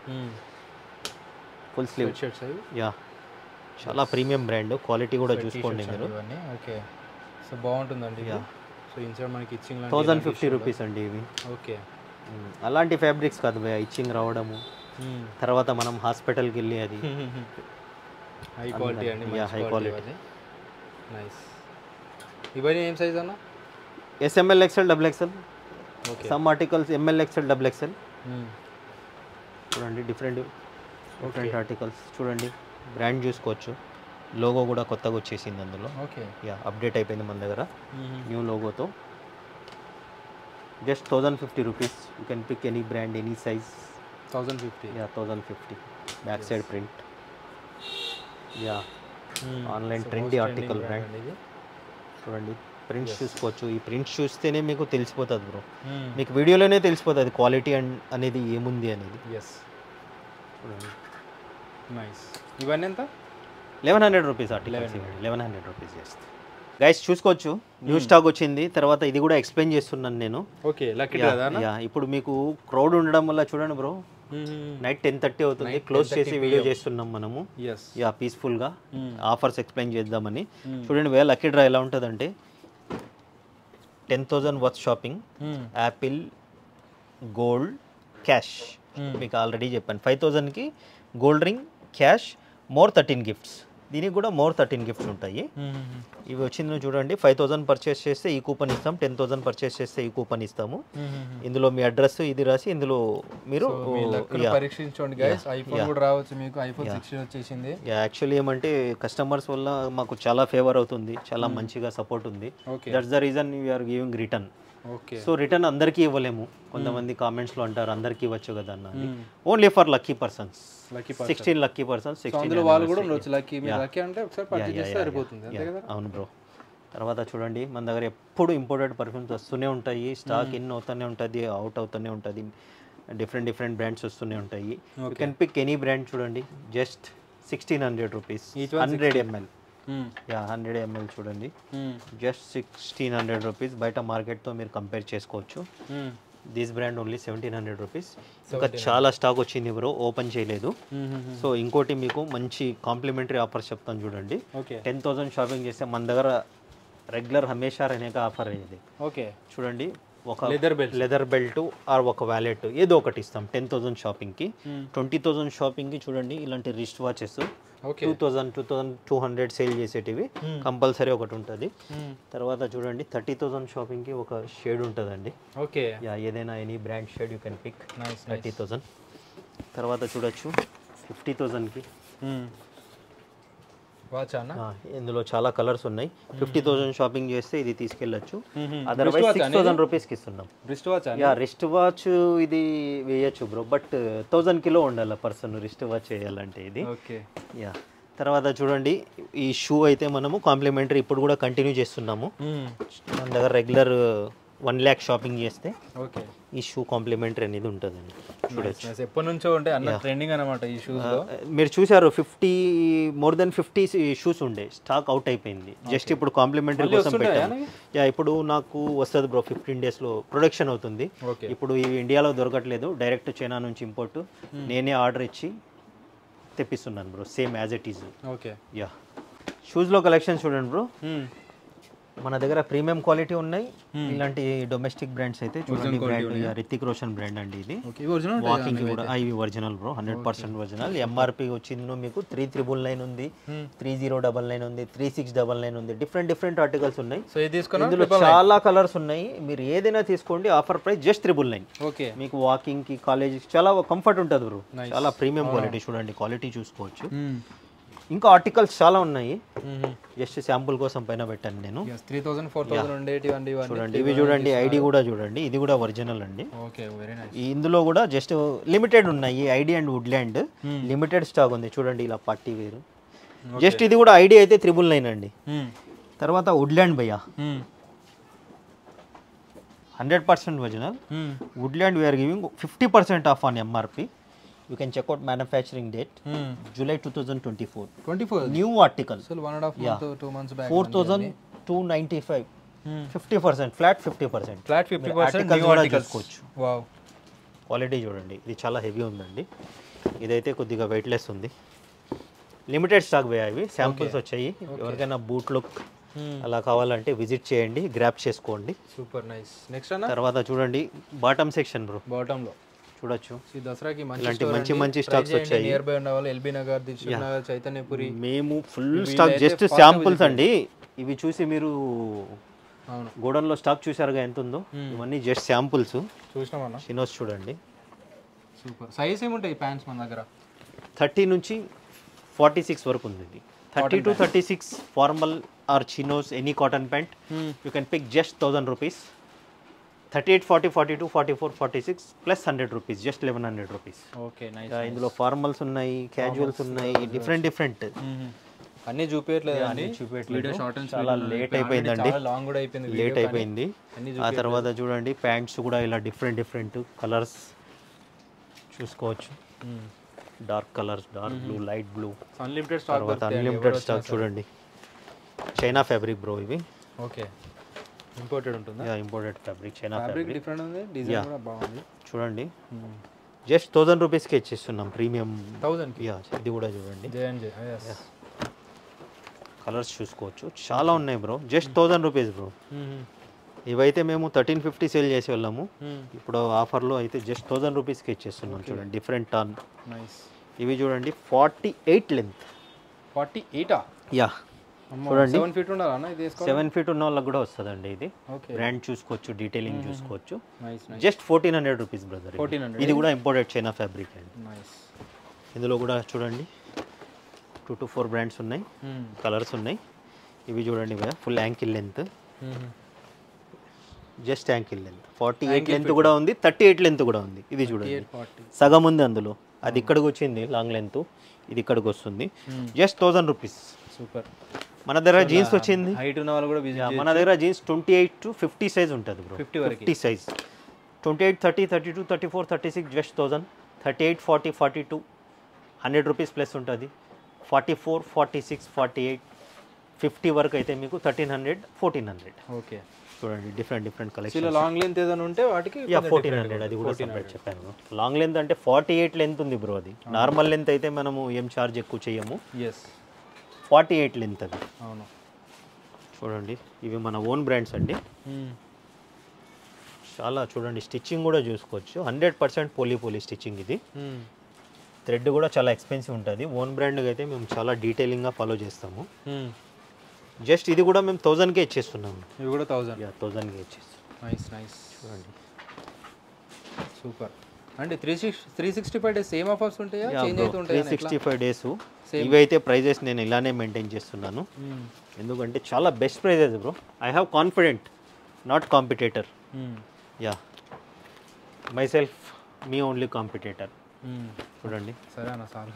full sleeve shirts అవి యా చాలా ప్రీమియం బ్రాండ్ క్వాలిటీ కూడా Sweat చూసుకోండి t-shirts మీరు అండి ఇవన్నీ ఓకే సో బాగుంటుందండి Yeah. సో ఇన్సైడ్ మనకి ఇచ్చింగ్ థౌజండ్ ఫిఫ్టీ రూపీస్ అండి ఇవి ఓకే మ్మ్. అలాంటి ఫ్యాబ్రిక్స్ కాదు భయ ఇచ్చింగ్ రావడము తర్వాత మనం హాస్పిటల్కి వెళ్ళి అది హై క్వాలిటీ అండి Yeah, high quality. నైస్ ఇవన్నీ ఏం సైజ్ అన్న S M L XL double XL okay some articles M L XL double XL చూడండి డిఫరెంట్ డిఫరెంట్ ఆర్టికల్స్ చూడండి బ్రాండ్ చూసుకోవచ్చు లోగో కూడా కొత్తగా వచ్చేసింది అందులో ఓకే యా అప్డేట్ అయిపోయింది మన దగ్గర న్యూ లోగోతో just thousand fifty rupees you can pick any brand any size thousand fifty yeah thousand fifty back side print yeah Online trendy article brand. ఇది చూడండి ప్రింట్స్ చూసుకోవచ్చు ఈ ప్రింట్స్ చూస్తేనే మీకు తెలిసిపోతుంది బ్రో మీకు వీడియోలోనే తెలిసిపోతుంది క్వాలిటీ అండ్ అనేది ఏముంది అనేది ఎస్ చూడండి నైస్ ఇవన్నీ ఎంత eleven hundred rupees articles eleven hundred rupees చేస్తుంది గైస్ చూసుకోవచ్చు న్యూ స్టాక్ వచ్చింది తర్వాత ఇది కూడా ఎక్స్ప్లెయిన్ చేస్తున్నాను నేను ఓకే లక్కీ యా, యా, ఇప్పుడు మీకు క్రౌడ్ ఉండడం వల్ల చూడండి బ్రో నైట్ టెన్ థర్టీ అవుతుంది క్లోజ్ చేసి వీడియో చేస్తున్నాం మనము ఎస్ యా పీస్ఫుల్గా ఆఫర్స్ ఎక్స్ప్లెయిన్ చేద్దామని చూడండి వేళ లక్కీ డ్రా ఎలా ఉంటుందంటే ten thousand worth shopping Apple gold cash మీకు ఆల్రెడీ చెప్పాను ఫైవ్ థౌజండ్కి gold ring cash more thirteen gifts దీనికి కూడా మోర్ థర్టీన్ గిఫ్ట్స్ ఉంటాయి ఇవి వచ్చింది చూడండి ఫైవ్ థౌసండ్ పర్చేస్ చేస్తే ఈ కూపన్ ఇస్తాం టెన్ థౌసండ్ పర్చేస్ చేస్తే ఈ కూపన్ ఇస్తాము ఇందులో మీ అడ్రస్ ఇది రాసి ఇందులో మీరు యా పరీక్షించండి గైస్ ఐఫోన్ కూడా రావచ్చు మీకు ఐఫోన్ సిక్స్టీన్ వచ్చేసింది యాక్చువల్లీ ఏమంటే కస్టమర్స్ వల్ల మాకు చాలా ఫేవర్ అవుతుంది చాలా మంచిగా సపోర్ట్ ఉంది okay that's the reason we are giving return okay so return అందరికీ ఇవ్వలేము కొంతమంది కామెంట్స్లో అంటారు అందరికీ ఇవ్వచ్చు కదా అన్న only for lucky persons lucky sixteen lucky persons sixteen అందులో వాళ్ళు కూడా ఉండొచ్చు లక్కీ మీరు లక్కీ అంటే ఒకసారి పర్చేజ్ చేస్తే సరిపోతుంది అంతే కదా అవును బ్రో తర్వాత చూడండి మన దగ్గర ఎప్పుడు ఇంపోర్టెడ్ పర్ఫ్యూమ్స్ వస్తూనే ఉంటాయి స్టాక్ ఇన్ అవుతూనే ఉంటుంది అవుట్ అవుతూనే ఉంటుంది డిఫరెంట్ డిఫరెంట్ బ్రాండ్స్ వస్తూనే ఉంటాయి you can pick any brand చూడండి just sixteen hundred rupees hundred M L yeah hundred M L చూడండి జస్ట్ సిక్స్టీన్ హండ్రెడ్ రూపీస్ బయట మార్కెట్తో మీరు కంపేర్ చేసుకోవచ్చు this brand only seventeen hundred rupees ఇంకా చాలా స్టాక్ వచ్చింది బ్రో ఓపెన్ చేయలేదు సో ఇంకోటి మీకు మంచి కాంప్లిమెంటరీ ఆఫర్స్ చెప్తాను చూడండి ఓకే టెన్ థౌసండ్ షాపింగ్ చేస్తే మన దగ్గర రెగ్యులర్ హమేషా అనేక ఆఫర్ అయ్యేది ఓకే చూడండి ఒక leather belt leather belt or ఒక వ్యాలెట్ ఏదో ఒకటి ఇస్తాం టెన్ థౌసండ్ షాపింగ్కి ట్వంటీ థౌసండ్ షాపింగ్కి చూడండి ఇలాంటి wrist watches okay two thousand two thousand two hundred sale చేసేటివి కంపల్సరీ ఒకటి ఉంటుంది తర్వాత చూడండి థర్టీ థౌజండ్ షాపింగ్కి ఒక షేడ్ ఉంటుందండి ఓకే యా ఏదైనా any brand shade you can pick nice thirty thousand తర్వాత చూడొచ్చు ఫిఫ్టీ థౌజండ్కి వాచ్ అన్న ఇందులో చాలా కలర్స్ ఉన్నాయి ఫిఫ్టీ థౌజండ్ షాపింగ్ చేస్తే ఇది తీసుకెళ్ళచ్చు అదర్వైజ్ సిక్స్ థౌసండ్ రూపీస్కి ఇస్తున్నాం రిస్ట్ వాచ్ అన్న యా రిస్ట్ వాచ్ ఇది వేయచ్చు బ్రో బట్ థౌజండ్ కిలో ఉండాలి పర్సన్ రిస్ట్ వాచ్ చేయాలంటే ఇది ఓకే యా తర్వాత చూడండి ఈ షూ అయితే మనము కాంప్లిమెంటరీ ఇప్పుడు కూడా కంటిన్యూ చేస్తున్నాము మన దగ్గర రెగ్యులర్ వన్ ల్యాక్ షాపింగ్ చేస్తే ఓకే ఈ షూ కాంప్లిమెంటరీ అనేది ఉంటుందండి చూడొచ్చు ఎప్పటి నుంచో ఉంటే అన్న ట్రెండింగ్ అనమాట ఈ షూస్ లో మీరు చూసారు fifty more than fifty shoes ఉండే స్టాక్ అవుట్ అయిపోయింది జస్ట్ ఇప్పుడు కాంప్లిమెంటరీ కోసం పెట్టాము యా ఇప్పుడు నాకు వస్తుంది బ్రో ఫిఫ్టీన్ డేస్లో ప్రొడక్షన్ అవుతుంది ఓకే ఇప్పుడు ఇవి ఇండియాలో దొరకట్లేదు డైరెక్ట్ చైనా నుంచి ఇంపోర్ట్ నేనే ఆర్డర్ ఇచ్చి తెప్పిస్తున్నాను bro same as it is okay yeah షూస్లో కలెక్షన్ చూడండి బ్రో మన దగ్గర ప్రీమియం క్వాలిటీ ఉన్నాయి ఇలాంటి డొమెస్టిక్ బ్రాండ్స్ అయితే చూడండి బ్రాండ్ రితిక్ రోషన్ బ్రాండ్ అండి ఇది ఓకే ఒరిజినల్ వాకింగ్ కూడా ఆ, ఇవి original bro hundred percent original MRP వచ్చిందో మీకు త్రీ త్రిబుల్ నైన్ ఉంది త్రీ జీరో డబల్ నైన్ ఉంది త్రీ సిక్స్ డబల్ నైన్ ఉంది డిఫరెంట్ డిఫరెంట్ ఆర్టికల్స్ ఉన్నాయి సో ఇది తీసుకున్నా ఇందులో చాలా కలర్స్ ఉన్నాయి మీరు ఏదైనా తీసుకోండి offer price just triple nine okay మీకు వాకింగ్ కి కాలేజ్ చాలా కంఫర్ట్ ఉంటుంది బ్రో చాలా ప్రీమియం క్వాలిటీ చూడండి క్వాలిటీ చూసుకోవచ్చు ఇంకా ఆర్టికల్స్ చాలా ఉన్నాయి జస్ట్ శాంపుల్ కోసం పైన పెట్టాను నేను త్రీ థౌసండ్ ఫోర్ థౌసండ్ ఉండేటివి అండి ఇవన్నీ చూడండి ఇవి చూడండి ఐడి కూడా చూడండి ఇది కూడా ఒరిజినల్ అండి ఓకే వెరీ నైస్ ఈ ఇందులో కూడా జస్ట్ లిమిటెడ్ ఉన్నాయి ID and Woodland limited stock ఉంది చూడండి ఇలా పార్టీ వేరు జస్ట్ ఇది కూడా ఐడి అయితే త్రిబుల్ నైన్ అండి తర్వాత వుడ్లాండ్ భయ్యా hundred percent original Woodland we're giving fifty percent off on MRP you can check out manufacturing date July two thousand twenty four twenty four new article అసలు one and half month two months back four thousand two ninety five fifty percent flat fifty percent flat fifty percent articles కూడా చూసుకోవచ్చు wow quality చూడండి ఇది చాలా heavy ఉందండి ఇదైతే కొద్దిగా weightless ఉంది లిమిటెడ్ స్టాక్ పోయా ఇవి శాంపుల్స్ వచ్చాయి ఎవరికైనా బూట్ లుక్ అలా కావాలంటే విజిట్ చేయండి గ్రాప్ చేసుకోండి సూపర్ నైస్ నెక్స్ట్ అన్న తర్వాత చూడండి బాటమ్ సెక్షన్ బ్రో బాటమ్ లో చూడొచ్చు ఈ దసరాకి మంచి ఇలాంటి మంచి మంచి స్టాక్స్ వచ్చాయి నియర్ బై ఉన్న వాళ్ళు ఎల్బీ నగర్ దిల్సుఖ్ నగర్ చైతన్యపురి మేము ఫుల్ స్టాక్ జస్ట్ శాంపుల్స్ అండి ఇవి చూసి మీరు అవును గోడౌన్లో స్టాక్ చూసారుగా ఎంత ఉందో ఇవన్నీ జస్ట్ శాంపుల్స్ చూసినామన్న చినోస్ చూడండి సూపర్ సైజ్ ఏముంటాయి ప్యాంట్స్ మన దగ్గర థర్టీ నుంచి ఫార్టీ సిక్స్ వరకు ఉంది ఇది thirty to thirty six formal or chinos any cotton pant you can pick just thousand rupees thirty eight forty forty two forty four forty six plus hundred rupees just eleven hundred rupees okay nice ఇందులో formals ఉన్నాయి casuals ఉన్నాయి different different అన్ని చూపించట్లేదు అండి చూపించట్లేదు. Video short and చాలా late అయిపోయిందండి చాలా లాంగ్ కూడా అయిపోయింది లేట్ అయిపోయింది అన్ని ఆ తర్వాత చూడండి ప్యాంట్స్ కూడా ఇలా డిఫరెంట్ డిఫరెంట్ కలర్స్ చూసుకోవచ్చు dark colours dark blue light blue unlimited stock తర్వాత అన్లిమిటెడ్ స్టాక్ చూడండి చైనా ఫ్యాబ్రిక్ బ్రో ఇవి ఓకే ఇంపోర్టెడ్ ఉంటుందా imported fabric China fabric fabric different ఉంది డిజైన్ కూడా బాగుంది చూడండి జస్ట్ థౌజండ్ రూపీస్కి ఇచ్చేస్తున్నాం ప్రీమియం థౌజండ్కి యా ఇది కూడా చూడండి జేఎన్జే కలర్స్ చూసుకోవచ్చు చాలా ఉన్నాయి bro just thousand rupees bro ఇవైతే మేము థర్టీన్ ఫిఫ్టీ సేల్ చేసి వెళ్ళాము ఇప్పుడు ఆఫర్లో అయితే జస్ట్ థౌజండ్ రూపీస్కి ఇచ్చేస్తున్నాం చూడండి డిఫరెంట్ టర్న్ నైస్ ఇవి చూడండి ఫార్టీ ఎయిట్ లెంత్ ఫార్టీ ఎయిటా యా చూడండి. సెవెన్ ఫీట్ ఉండాలా అన్న ఇది వేసుకోవాలి సెవెన్ ఫీట్ ఉన్న వాళ్ళకి కూడా వస్తుందండి ఇది ఓకే బ్రాండ్ చూసుకోవచ్చు డీటెయిలింగ్ చూసుకోవచ్చు nice nice just fourteen hundred rupees brother 1400. ఇది కూడా ఇంపోర్టెడ్ చైనా ఫ్యాబ్రిక్ అండి నైస్ ఇందులో కూడా చూడండి టూ టు ఫోర్ బ్రాండ్స్ ఉన్నాయి కలర్స్ ఉన్నాయి ఇవి చూడండి full ankle length just ankle length forty eight length కూడా ఉంది థర్టీ ఎయిట్ లెంత్ కూడా ఉంది ఇది చూడండి ఫార్టీ సగం ఉంది అందులో అది ఇక్కడికి వచ్చింది లాంగ్ లెంత్ ఇది ఇక్కడికి వస్తుంది జస్ట్ థౌజండ్ రూపీస్ సూపర్ మన దగ్గర జీన్స్ వచ్చింది హైట్ ఉన్న వాళ్ళు కూడా విజిట్ మన దగ్గర jeans twenty eight to fifty size ఉంటుంది బ్రో 50 వరకు fifty size twenty eight thirty thirty two thirty four thirty six just thousand thirty eight forty forty two hundred rupees plus ఉంటుంది forty four forty six forty eight fifty వరకు అయితే మీకు thirteen hundred fourteen hundred okay చూడండి different different collection ఇలా long length ఏదైనా ఉంటే వాటికి yeah fourteen hundred అది కూడా సెపరేట్ చెప్పాను లాంగ్ లెంత్ అంటే ఫార్టీ ఎయిట్ లెంత్ ఉంది బ్రో అది నార్మల్ లెంత్ అయితే మనము ఏం ఛార్జ్ ఎక్కువ చేయము ఎస్ ఫార్టీ ఎయిట్ లెంత్ అది అవును చూడండి ఇవి మన ఓన్ బ్రాండ్స్ అండి చాలా చూడండి స్టిచ్చింగ్ కూడా చూసుకోవచ్చు హండ్రెడ్ పర్సెంట్ పోలీ పోలీ స్టిచ్చింగ్ ఇది థ్రెడ్ కూడా చాలా ఎక్స్పెన్సివ్ ఉంటుంది ఓన్ బ్రాండ్కి అయితే మేము చాలా డీటెయిలింగ్గా ఫాలో చేస్తాము జస్ట్ ఇది కూడా మేము థౌజండ్కే ఇచ్చేస్తున్నాము ఇవి కూడా థౌజండ్ యా థౌజండ్కే ఇచ్చేస్తాం నైస్ నైస్ చూడండి సూపర్ అంటే three six three sixty five days same offers ఉంటాయా చేంజ్ అవుతూ త్రీ ఉంటాయా సిక్స్టీ ఫైవ్ డేస్ ఇవైతే ప్రైజెస్ నేను ఇలానే మెయింటైన్ చేస్తున్నాను ఎందుకంటే చాలా best prices bro I have confident not competitor yeah myself me only competitor చూడండి సరే అన్న సార్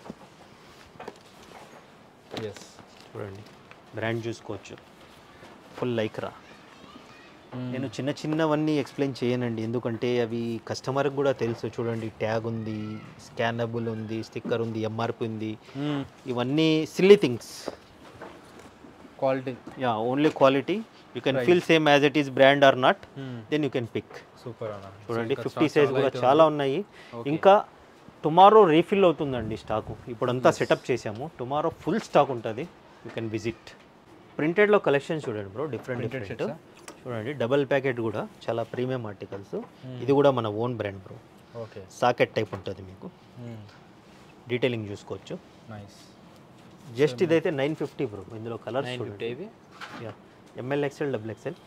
ఎస్ చూడండి బ్రాండ్ చూసుకోవచ్చు ఫుల్ లైక్రా నేను చిన్న చిన్నవన్నీ ఎక్స్ప్లెయిన్ చేయనండి ఎందుకంటే అవి కస్టమర్కి కూడా తెలుసు చూడండి ట్యాగ్ ఉంది స్కానబుల్ ఉంది స్టిక్కర్ ఉంది ఎంఆర్పి ఉంది ఇవన్నీ silly things quality yeah only quality you can feel same as it is brand or not then you can pick super అన్న చూడండి ఫిఫ్టీ సైజ్ కూడా చాలా ఉన్నాయి ఇంకా టుమారో రీఫిల్ అవుతుందండి స్టాకు ఇప్పుడంతా సెటప్ చేసాము టుమారో ఫుల్ స్టాక్ ఉంటుంది యూ కెన్ విజిట్ ప్రింటెడ్లో కలెక్షన్ చూడండి బ్రో డిఫరెంట్ డిఫరెంట్ చూడండి డబల్ ప్యాకెట్ కూడా చాలా ప్రీమియం ఆర్టికల్స్ ఇది కూడా మన own brand bro okay socket type ఉంటుంది మీకు డీటెయిలింగ్ చూసుకోవచ్చు నైస్ జస్ట్ ఇదైతే నైన్ ఫిఫ్టీ బ్రో ఇందులో కలర్స్ నైన్ ఫిఫ్టీ ఇవి yeah M L XL double XL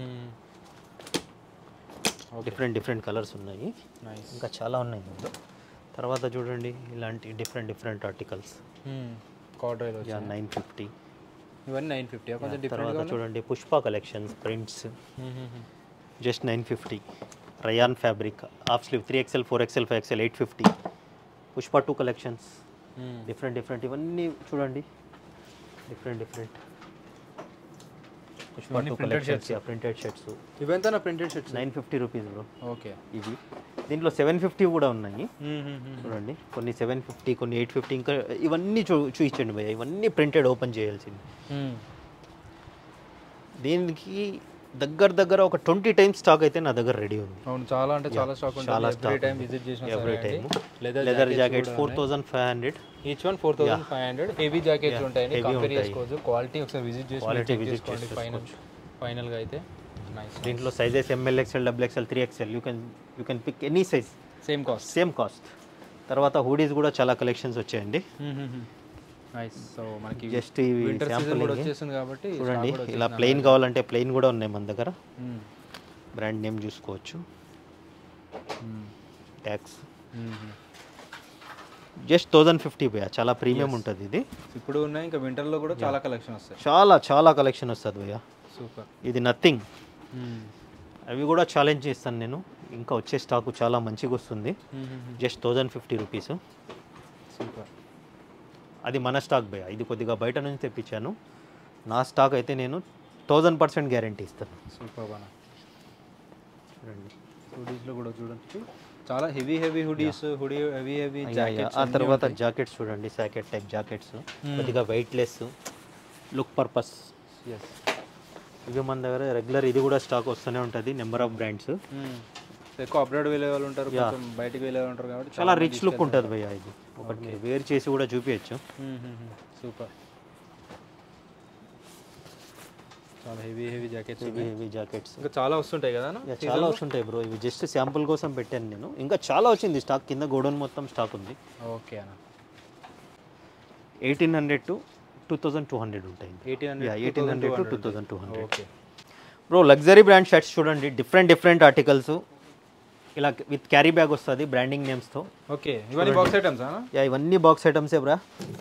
different different colours ఉన్నాయి నైస్ ఇంకా చాలా ఉన్నాయి ఇందులో తర్వాత చూడండి ఇలాంటి different different articles cotton yeah nine fifty ఇవన్నీ నైన్ ఫిఫ్టీ కొంచెం తర్వాత డిఫరెంట్ చూడండి Pushpa collections prints just nine fifty rayon fabric half sleeve three XL four XL five XL eight fifty Pushpa two collections different different ఇవన్నీ చూడండి different different Pushpa two collections printed shirts ఇవంతా printed shirts nine fifty rupees bro okay ఇవి దీంట్లో seven fifty కూడా ఉన్నాయి చూడండి కొన్ని seven fifty కొన్ని ఎయిట్ ఫిఫ్టీ ఇంకా ఇవన్నీ చూ చూపించండి భయ్య ఇవన్నీ ప్రింటెడ్ ఓపెన్ చేయాల్సింది దీనికి దగ్గర దగ్గర ఒక ట్వంటీ టైమ్స్ స్టాక్ అయితే నా దగ్గర రెడీ ఉంది అవును చాలా అంటే చాలా స్టాక్ చాలా ఉంటుంది ఎవ్రీ stock టైం ఉంది. విజిట్ చేసిన every time leather leather jacket four thousand five hundred each one four thousand five hundred heavy jackets ఉంటాయి heavy కంపేర్ ఉంటాయి. చేసుకోవచ్చు క్వాలిటీ ఒకసారి విజిట్ చేసి Quality చెక్ visit చేసుకోండి చేసి ఫైనల్ ఫైనల్గా అయితే నైస్ దీంట్లో sizes M L XL double XL three XL you can you can pick any size same cost same cost తర్వాత హూడీస్ కూడా చాలా కలెక్షన్స్ వచ్చాయండి నైస్ సో మనకి జస్ట్ ఇవి వింటర్ సీజన్ శాంపుల్ కూడా వచ్చేసింది కాబట్టి చూడండి ఇలా ప్లెయిన్ కావాలంటే ప్లెయిన్ కూడా ఉన్నాయి మన దగ్గర బ్రాండ్ నేమ్ చూసుకోవచ్చు ట్యాక్స్ జస్ట్ థౌజండ్ ఫిఫ్టీ భయ్య చాలా ప్రీమియం ఉంటుంది ఇది ఇప్పుడు ఉన్నాయి ఇంకా వింటర్లో కూడా చాలా కలెక్షన్ వస్తాయి చాలా చాలా కలెక్షన్ వస్తుంది భయ్య సూపర్ ఇది నథింగ్ అవి కూడా ఛాలెంజ్ చేస్తాను నేను ఇంకా వచ్చే స్టాకు చాలా మంచిగా వస్తుంది just thousand fifty rupees super అది మన స్టాక్ భయ్య ఇది కొద్దిగా బయట నుంచి తెప్పించాను నా స్టాక్ అయితే నేను థౌజండ్ పర్సెంట్ గ్యారంటీ ఇస్తాను సూపర్ బాగా చూడండి హుడీస్లో కూడా చూడొచ్చు చాలా heavy heavy hoodies hoodie heavy heavy jackets ఆ తర్వాత జాకెట్స్ చూడండి జాకెట్ టైప్ జాకెట్స్ కొద్దిగా వెయిట్లెస్ లుక్ పర్పస్ ఎస్ ఇవి మన దగ్గర రెగ్యులర్ ఇది కూడా స్టాక్ వస్తూనే ఉంటుంది నెంబర్ ఆఫ్ బ్రాండ్స్ ఎక్కువ అప్లోడ్ వెళ్ళే వాళ్ళు ఉంటారు కొంచెం బయటికి వెళ్ళే వాళ్ళు ఉంటారు కాబట్టి చాలా రిచ్ లుక్ ఉంటుంది భయ్య ఇది ఒకటి మీరు వేర్ చేసి కూడా చూపించచ్చు సూపర్ చాలా హెవీ హెవీ జాకెట్స్ ఇవి ఇవి జాకెట్స్ ఇంకా చాలా వస్తుంటాయి కదా ఇక చాలా వస్తుంటాయి బ్రో ఇవి జస్ట్ శాంపుల్ కోసం పెట్టాను నేను ఇంకా చాలా వచ్చింది స్టాక్ కింద గోడౌన్ మొత్తం స్టాక్ ఉంది ఓకే అన్న eighteen hundred to two thousand two hundred ఉంటాయి eighteen eighteen hundred to two thousand two hundred okay bro luxury brand shirts చూడండి డిఫరెంట్ డిఫరెంట్ ఆర్టికల్స్ ఇలా విత్ క్యారీ బ్యాగ్ వస్తుంది బ్రాండింగ్ నేమ్స్తో okay ఇవన్నీ box items అన్న yeah ఇవన్నీ box ఐటమ్సే బ్రా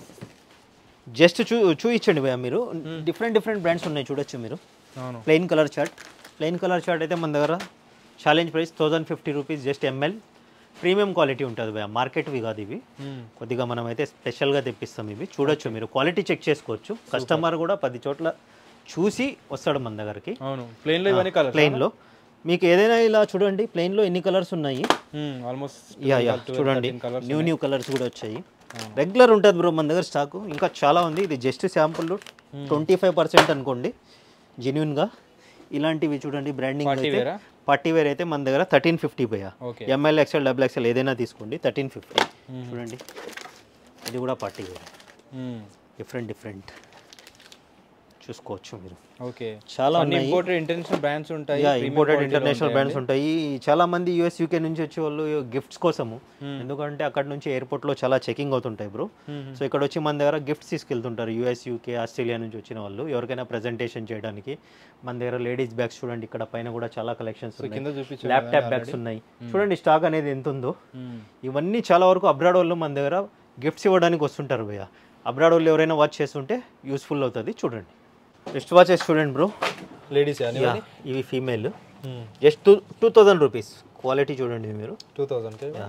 జస్ట్ చూ చూయించండి భయ్యా మీరు డిఫరెంట్ డిఫరెంట్ బ్రాండ్స్ ఉన్నాయి చూడొచ్చు మీరు అవును plain colour chart plain colour chart అయితే మన దగ్గర challenge price thousand fifty rupees just M L premium quality ఉంటుంది భయ్యా మార్కెట్వి కాదు ఇవి కొద్దిగా మనం అయితే స్పెషల్గా తెప్పిస్తాం ఇవి చూడొచ్చు మీరు క్వాలిటీ చెక్ చేసుకోవచ్చు కస్టమర్ కూడా పది చోట్ల చూసి వస్తాడు మన దగ్గరికి అవును ప్లెయిన్లో ఇవన్నీ కలర్ ప్లెయిన్లో మీకు ఏదైనా ఇలా చూడండి ప్లెయిన్లో ఎన్ని కలర్స్ ఉన్నాయి ఆల్మోస్ట్ యా యా చూడండి న్యూ న్యూ కలర్స్ కూడా వచ్చాయి రెగ్యులర్ ఉంటుంది బ్రో మన దగ్గర స్టాక్ ఇంకా చాలా ఉంది ఇది just sample twenty five percent అనుకోండి జెన్యున్గా ఇలాంటివి చూడండి బ్రాండింగ్ పార్టీ అయితే వేరా పార్టీ వేర్ అయితే మన దగ్గర థర్టీన్ ఫిఫ్టీ పోయా okay M L XL double XL ఏదైనా తీసుకోండి థర్టీన్ ఫిఫ్టీ చూడండి ఇది కూడా పార్టీ వేర్ డిఫరెంట్ డిఫరెంట్ చూసుకోవచ్చు మీరు ఓకే చాలా అన్ని ఉన్నాయి ఇంపోర్టెడ్ ఇంటర్నేషనల్ బ్రాండ్స్ ఉంటాయి యా premium ఇంపోర్టెడ్ quality లో ఇంటర్నేషనల్ ఉంటాయి బ్రాండ్స్ ఉంటాయి చాలా మంది యూఎస్ యూకే నుంచి వచ్చే వాళ్ళు గిఫ్ట్స్ కోసము ఎందుకంటే అక్కడ నుంచి ఎయిర్పోర్ట్ లో చాలా చెకింగ్ అవుతుంటాయి బ్రో Hmm. సో ఇక్కడ వచ్చి మన దగ్గర గిఫ్ట్స్ తీసుకెళ్తుంటారు యూఎస్ యూకే ఆస్ట్రేలియా నుంచి వచ్చిన వాళ్ళు ఎవరికైనా ప్రెజెంటేషన్ చేయడానికి మన దగ్గర లేడీస్ బ్యాగ్స్ చూడండి ఇక్కడ పైన కూడా చాలా కలెక్షన్స్ కింద ఉన్నాయి చూపించు ల్యాప్టాప్ బ్యాగ్స్ ఉన్నాయి చూడండి స్టాక్ అనేది ఎంత ఉందో Hmm. ఇవన్నీ చాలా వరకు అబ్రాడ్ వాళ్ళు మన దగ్గర గిఫ్ట్స్ ఇవ్వడానికి వస్తుంటారు భయ్య అబ్రాడ్ వాళ్ళు ఎవరైనా వాచ్ చేస్తుంటే యూస్ఫుల్ అవుతుంది చూడండి రిస్ట్ వాచెస్ చూడండి బ్రో లేడీస్ యా ఇవి female just two two thousand rupees quality చూడండి మీరు టూ థౌజండ్కి యా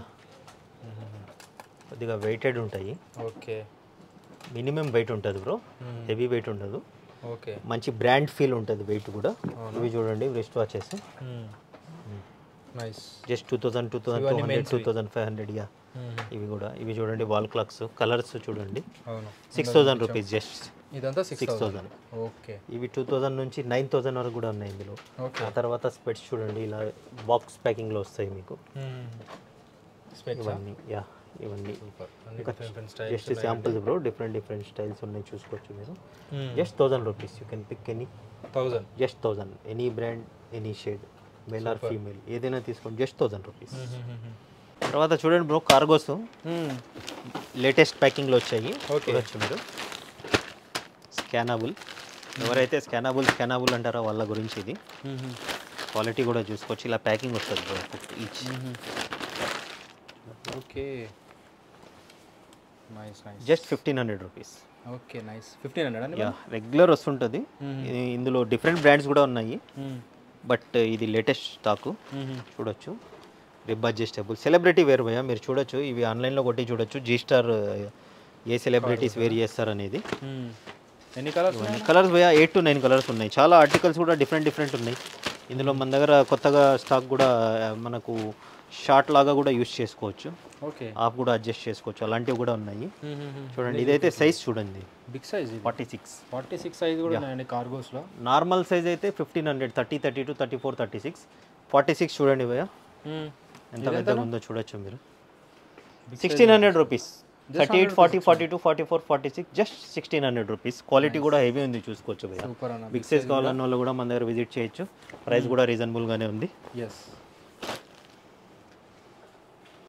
కొద్దిగా వెయిటెడ్ ఉంటాయి ఓకే మినిమం వెయిట్ ఉంటుంది బ్రో హెవీ వెయిట్ ఉండదు ఓకే మంచి బ్రాండ్ ఫీల్ ఉంటుంది వెయిట్ కూడా ఇవి చూడండి wrist watches nice just two thousand two thousand two hundred two thousand five hundred yeah ఇవి కూడా ఇవి చూడండి వాల్ క్లాక్స్ కలర్స్ చూడండి అవును సిక్స్ థౌసండ్ రూపీస్ జస్ట్ ఇదంతా సిక్స్ సిక్స్ థౌసండ్ ఓకే ఇవి టూ థౌసండ్ నుంచి నైన్ థౌసండ్ వరకు కూడా ఉన్నాయి ఇందులో ఓకే ఆ తర్వాత స్పెట్స్ చూడండి ఇలా బాక్స్ ప్యాకింగ్లో వస్తాయి మీకు స్పెక్స్ ఇవన్నీ యా ఇవన్నీ అన్ని different style just samples bro different different styles ఉన్నాయి చూసుకోవచ్చు మీరు just thousand rupees you can pick any thousand just thousand any brand any shade male or female ఏదైనా తీసుకోండి జస్ట్ థౌసండ్ రూపీస్ తర్వాత చూడండి బ్రో కార్గోస్ లేటెస్ట్ ప్యాకింగ్లో వచ్చాయి Okay. చూడొచ్చు మీరు స్కానబుల్ ఎవరైతే స్కానబుల్ స్కానబుల్ అంటారో వాళ్ళ గురించి ఇది క్వాలిటీ కూడా చూసుకోవచ్చు ఇలా ప్యాకింగ్ వస్తుంది bro each okay nice nice just fifteen hundred rupees okay nice fifteen hundred అండి యా రెగ్యులర్ వస్తుంటుంది ఇది- ఇందులో డిఫరెంట్ బ్రాండ్స్ కూడా ఉన్నాయి బట్ ఇది లేటెస్ట్ స్టాకు చూడొచ్చు రిబ్ అడ్జస్టబుల్ సెలబ్రిటీ వేర్ భయ్యా మీరు చూడొచ్చు ఇవి ఆన్లైన్లో కొట్టి చూడొచ్చు జీ స్టార్ ఏ సెలబ్రిటీస్ వేర్ చేస్తారు అనేది ఎన్ని కలర్స్ కలర్స్ భయ్యా ఎయిట్ టు నైన్ కలర్స్ ఉన్నాయి చాలా ఆర్టికల్స్ కూడా డిఫరెంట్ డిఫరెంట్ ఉన్నాయి ఇందులో మన దగ్గర కొత్తగా స్టాక్ కూడా ఆ, మనకు షార్ట్ లాగా కూడా యూస్ చేసుకోవచ్చు ఓకే ఆఫ్ కూడా అడ్జస్ట్ చేసుకోవచ్చు అలాంటివి కూడా ఉన్నాయి చూడండి ఇదైతే సైజ్ చూడండి బిగ్ సైజ్ ఇది forty six forty six size కూడా ఉన్నాయండి కార్గోస్లో నార్మల్ సైజ్ అయితే fifteen hundred thirty thirty two thirty four thirty six forty six చూడండి భయ్యా ఎంత పెద్దగా ఉందో చూడొచ్చు మీరు sixteen hundred rupees thirty eight forty forty two forty four forty six just sixteen hundred rupees quality కూడా హెవీ ఉంది చూసుకోవచ్చు భయ్యా సూపర్ అన్న బిగ్ సైజ్ కావాలన్న వాళ్ళు కూడా మన దగ్గర విజిట్ చేయొచ్చు ప్రైస్ కూడా రీజనబుల్గానే ఉంది ఎస్